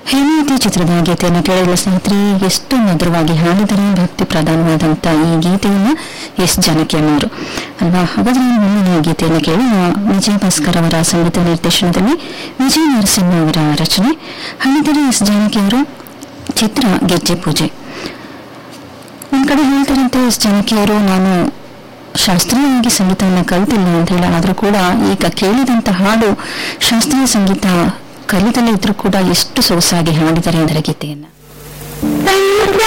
ಹೇಮಾವತಿ ಚಿತ್ರದ ಗೀತೆಯನ್ನು ಕೇಳಿದ ಸ್ನೇಹಿತರೆ ಎಷ್ಟು ಮಧುರವಾಗಿ ಹಾಡಿದರೆ ಭಕ್ತಿ ಪ್ರಧಾನವಾದಂಥ ಈ ಗೀತೆಯನ್ನು ಎಸ್ ಜಾನಕಿಯಮ್ಮವರು ಅಲ್ವಾ ಹಾಗಾದ್ರೆ ಮುಂದಿನ ಗೀತೆಯನ್ನು ಕೇಳಿ ವಿಜಯ ಭಾಸ್ಕರ್ ಅವರ ಸಂಗೀತ ನಿರ್ದೇಶನದಲ್ಲಿ ವಿಜಯ ನರಸಿಂಹ ಅವರ ರಚನೆ ಹಾಡಿದರೆ ಎಸ್ ಜಾನಕಿಯವರು ಚಿತ್ರ ಗೆಜ್ಜೆ ಪೂಜೆ ಒಂದ್ ಕಡೆ ಹೇಳ್ತಾರಂತೆ ಎಸ್ ಜಾನಕಿಯವರು ನಾನು ಶಾಸ್ತ್ರೀಯವಾಗಿ ಸಂಗೀತವನ್ನು ಕಲಿತಿಲ್ಲ ಅಂತ ಹೇಳಿ ಆದರೂ ಕೂಡ ಈಗ ಕೇಳಿದಂತ ಹಾಡು ಶಾಸ್ತ್ರೀಯ ಸಂಗೀತ ಕಲಿತಲೇ ಇದ್ರೂ ಕೂಡ ಎಷ್ಟು ಸೊಗಸಾಗಿ ಹಾಡಿದ್ದಾರೆ ಅದರ ಗೀತೆಯನ್ನ ಸಂಜ